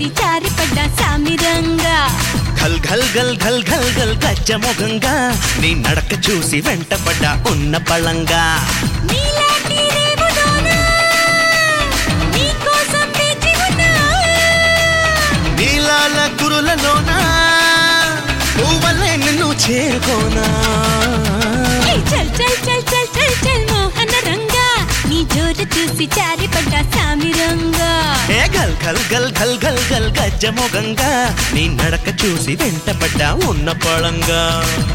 చూసి జారిపడ్డ సామిరంగా ఘల్ ఘల్ గల్ ఘల్ ఘల్ గల్ గజ్జముఖంగా నీ నడక చూసి వెంటపడ్డ ఉన్న పళంగా నీలాంటి రేవులోనా, నీకోసం వేచి ఉన్నా. నీలాల గురులలోనా పువ్వలే నిన్ను చేరుకోనా ఏయ్ చల్ చల్ చల్ చల్ చల్ చల్ మోహన రంగా నీ జోరు చూసి జారిపడ్డ సామిరంగా ఏ గల్ గల్ గల్ గల్ గల్ గల్ గజ్జముఖంగా నీ నడక చూసి వెంటపడ్డ ఉన్న పళంగా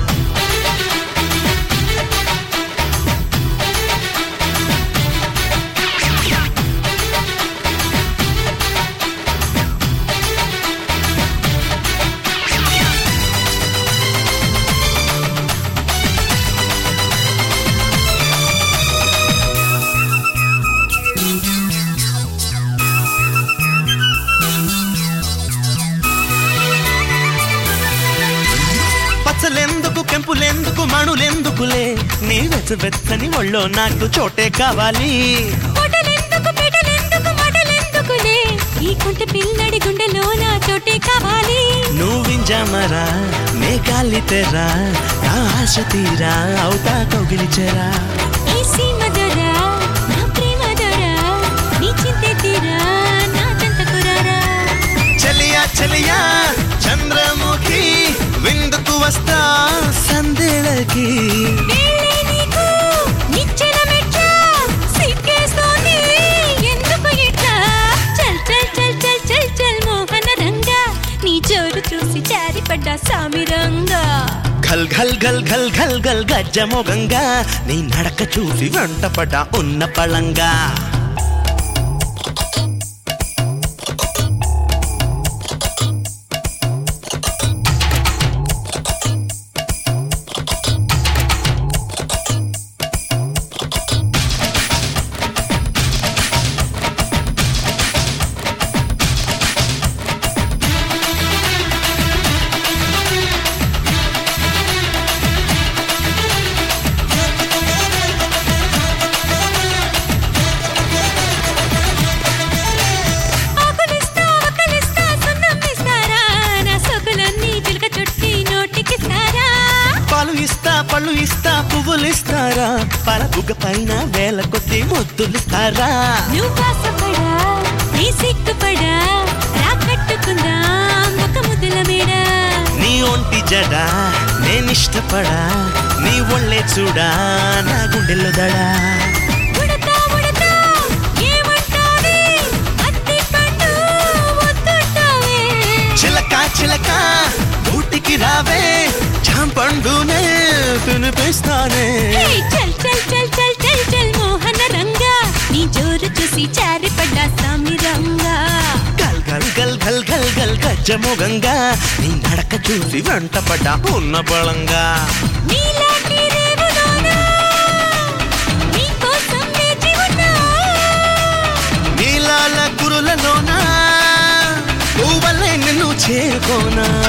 పచ్చలెందుకు కెంపులెందుకు మణులెందుకులే నీ వెచ్చని ఒళ్ళో నాకు చోటే కావాలి పొటలెందుకు పెటలెందుకు మటలెందుకులే ఈ కుంట పిల్లడి గుండెలో నా చోటే కావాలి నువ్వింజామరా నే కాలితెరా నా ఆశ తీరా అవుతా కౌగిలిచెరా ఈ సీమ దొర నా ప్రేమ దొర నీ చింతే తీరా నా చెంతకురారా చలియా చలియా చంద్రముఖి విందుకు వస్తా సందేళకి వేళే నీకు నిచ్చెన మెట్ట సిగ్గేస్తోంది ఎందుకు ఇట్లా చల్ చల్ చల్ చల్ చల్ చల్ మోహన రంగా నీ జోరు చూసి జారిపడ్డ సామిరంగా ఘల్ ఘల్ ఘల్ ఘల్ ఘల్ ఘల్ గజ్జమోగంగా నీ నడక చూసి వెంటపడ్డ ఉన్న పళంగా ఆకులిస్తా ఒకలిస్తా సున్నం ఇస్తారా నా సొగులన్నీ చిలక చుట్టి నోటికిస్తారా పాలు ఇస్తా పళ్ళు ఇస్తా పువ్వులు ఇస్తారా పరపుగ పైన వేల కొద్ది ముద్దులిస్తారా నువ్వు ఆశపడా నీ సిగ్గుపడా రా కట్టుకుందాం ఒక ముద్దుల మేడ నీ ఒంటి జడ నేనిష్టపడా నీ ఒళ్ళే చూడా నా గుండెల్లో దడా ఉడతా ఉడతా ఏమంటావే అత్తి పండు వద్దంటావే చిలక చిలక ఊటికి రావే చాంపండునే తినిపిస్తానే హే, చల్ చల్ చల్ చల్ చల్ చల్ మోహన రంగా నీ జోరు చూసి చారిపడ్డ సామిరంగా గల్ గల్ గల్ గల్ గల్ గల్ గజ్జముగంగా నీ నడక చూసి వెంటపడ్డ ఉన్న బలంగా నీలాంటి రేవులోనా, నీకోసం వేచి ఉన్నా. నీలాల గురులలోనా పువ్వలే నిన్ను చేరుకోనా